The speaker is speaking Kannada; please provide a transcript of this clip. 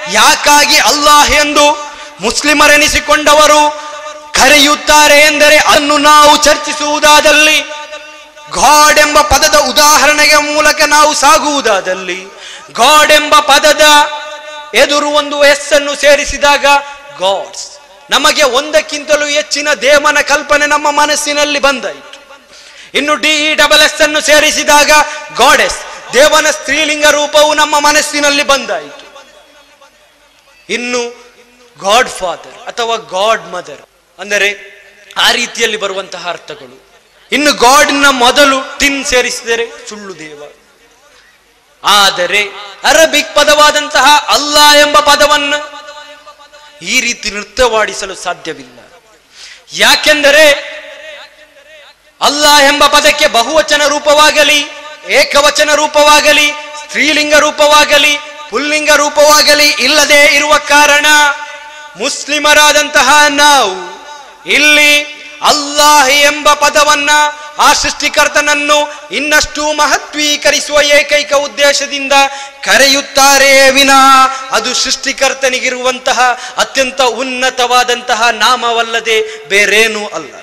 ಯಾಕಾಗಿ ಅಲ್ಲಾಹ್ ಎಂದು ಮುಸ್ಲಿಮರೆನಿಸಿಕೊಂಡವರು ಕರೆಯುತ್ತಾರೆ ಎಂದರೆ ಅನ್ನು ನಾವು ಚರ್ಚಿಸುವುದಾದಲ್ಲಿ ಗಾಡ್ ಎಂಬ ಪದದ ಉದಾಹರಣೆಯ ಮೂಲಕ ನಾವು ಸಾಗುವುದಾದಲ್ಲಿ ಗಾಡ್ ಎಂಬ ಪದದ ಎದುರು ಒಂದು ಎಸ್ ಅನ್ನು ಸೇರಿಸಿದಾಗ ಗಾಡ್ಸ್ ನಮಗೆ ಒಂದಕ್ಕಿಂತಲೂ ಹೆಚ್ಚಿನ ದೇವನ ಕಲ್ಪನೆ ನಮ್ಮ ಮನಸ್ಸಿನಲ್ಲಿ ಬಂದಾಯಿತು ಇನ್ನು ಡಿ ಇ ಡಬಲ್ ಎಸ್ ಅನ್ನು ಸೇರಿಸಿದಾಗ ಗಾಡೆಸ್ ದೇವನ ಸ್ತ್ರೀಲಿಂಗ ರೂಪವು ನಮ್ಮ ಮನಸ್ಸಿನಲ್ಲಿ ಬಂದಾಯಿತು ಇನ್ನು ಗಾಡ್ ಫಾದರ್ ಅಥವಾ ಗಾಡ್ ಮದರ್ ಅಂದರೆ ಆ ರೀತಿಯಲ್ಲಿ ಬರುವಂತಹ ಅರ್ಥಗಳು ಇನ್ನು ಗಾಡ್ನ ಮೊದಲು ಟಿನ್ ಸೇರಿಸಿದರೆ ಸುಳ್ಳು ದೇವ ಆದರೆ ಅರಬಿಕ್ ಪದವಾದಂತಹ ಅಲ್ಲಾ ಎಂಬ ಪದವನ್ನು ಈ ರೀತಿ ನೃತ್ಯವಾಡಿಸಲು ಸಾಧ್ಯವಿಲ್ಲ ಯಾಕೆಂದರೆ ಅಲ್ಲಾ ಎಂಬ ಪದಕ್ಕೆ ಬಹುವಚನ ರೂಪವಾಗಲಿ ಏಕವಚನ ರೂಪವಾಗಲಿ ಸ್ತ್ರೀಲಿಂಗ ರೂಪವಾಗಲಿ ಪುಲ್ಲಿಂಗ ರೂಪವಾಗಲಿ ಇಲ್ಲದೆ ಇರುವ ಕಾರಣ ಮುಸ್ಲಿಮರಾದಂತಹ ನಾವು ಇಲ್ಲಿ ಅಲ್ಲಾಹ್ ಎಂಬ ಪದವನ್ನ ಆ ಸೃಷ್ಟಿಕರ್ತನನ್ನು ಇನ್ನಷ್ಟು ಮಹತ್ವೀಕರಿಸುವ ಏಕೈಕ ಉದ್ದೇಶದಿಂದ ಕರೆಯುತ್ತಾರೆಯೇ ವಿನಃ ಅದು ಸೃಷ್ಟಿಕರ್ತನಿಗಿರುವಂತಹ ಅತ್ಯಂತ ಉನ್ನತವಾದಂತಹ ನಾಮವಲ್ಲದೆ ಬೇರೇನೂ ಅಲ್ಲ